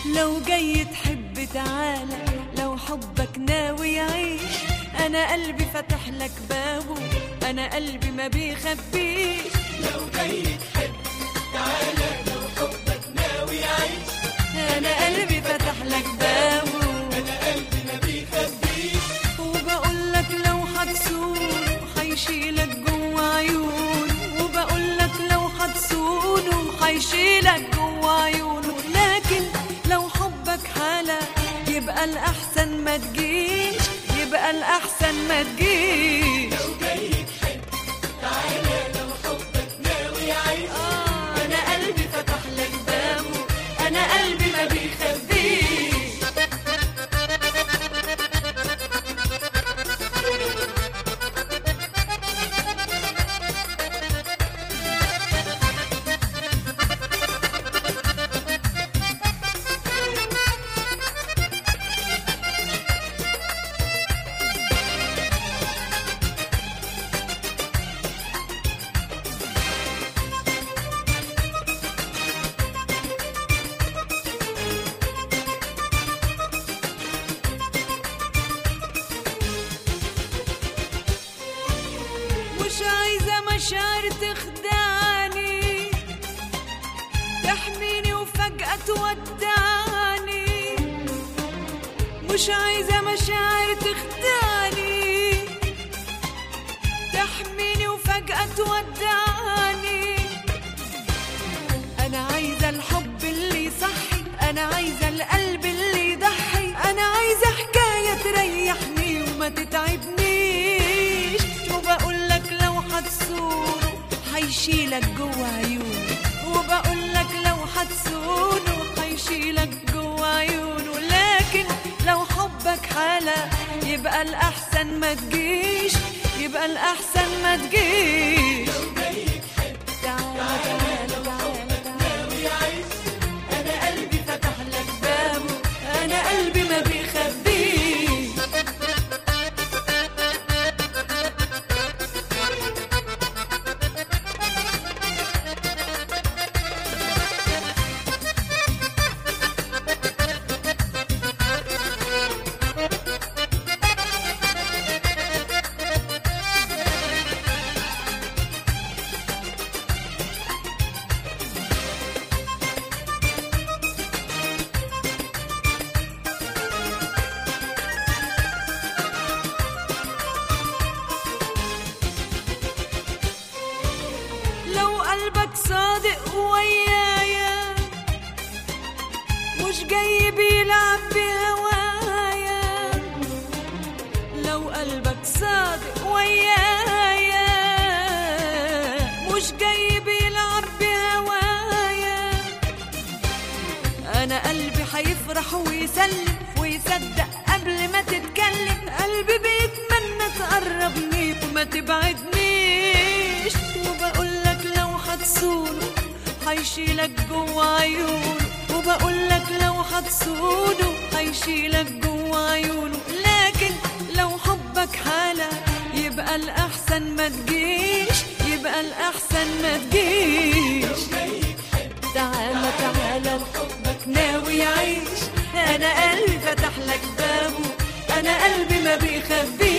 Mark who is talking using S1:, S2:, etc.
S1: لو جاي تحب تعالى لو حبك ناوي يعيش انا قلبي فتح لك بابه انا قلبي ما بيخبيش
S2: لو جاي تحب تعالى لو حبك ناوي يعيش
S1: انا قلبي فتح لك بابه
S2: انا قلبي ما بيخبيش
S1: وبقول لك لو هتسونه هيشيلك جوا عيونه وبقول لك لو هتسونه هيشيلك جوا عيونه لكن لو حبك حالة يبقى الأحسن ما تجيش يبقى الأحسن ما تجيش
S2: لو جاي تحب تعالى لو حبك ناوي يعيش
S1: آه أنا قلبي فتح لك بابه أنا قلبي ما بيخبيش مش عايزة مشاعر تخدعني تحميني وفجأة تودعني مش عايزة مشاعر تخدعني تحميني وفجأة تودعني أنا عايزة الحب اللي يصحي أنا عايزة القلب اللي يضحي أنا عايزة حكاية تريحني وما تتعبنيش وبقول لك لو هتسونه هيشيلك جوا عيونه وبقول لك لو هتسونه هيشيلك جوا عيونه لكن لو حبك حالة يبقى الأحسن ما تجيش يبقى الأحسن ما تجيش
S2: لو جاي تحب
S1: تعالى تعالى تعالى تعالى
S2: ناوي يعيش
S1: انا قلبي فتح لك بابه انا قلبي ما بيخبيش لو قلبك صادق ويايا مش جاي بيلعب بهوايا لو قلبك صادق ويايا مش جاي بيلعب بهوايا انا قلبي هيفرح ويسلم ويصدق قبل ما تتكلم قلبي بيتمنى تقربني وما تبعدنيش وبقول لك لو هتسونه هيشيلك جوا عيونه وبقول لك لو هتسونه هيشيلك جوا عيونه لكن لو حبك حالة يبقى الأحسن ما تجيش يبقى الأحسن ما تجيش تعالى تعالى لحبك ناوي يعيش انا قلبي فتح لك بابه انا قلبي ما بيخبيش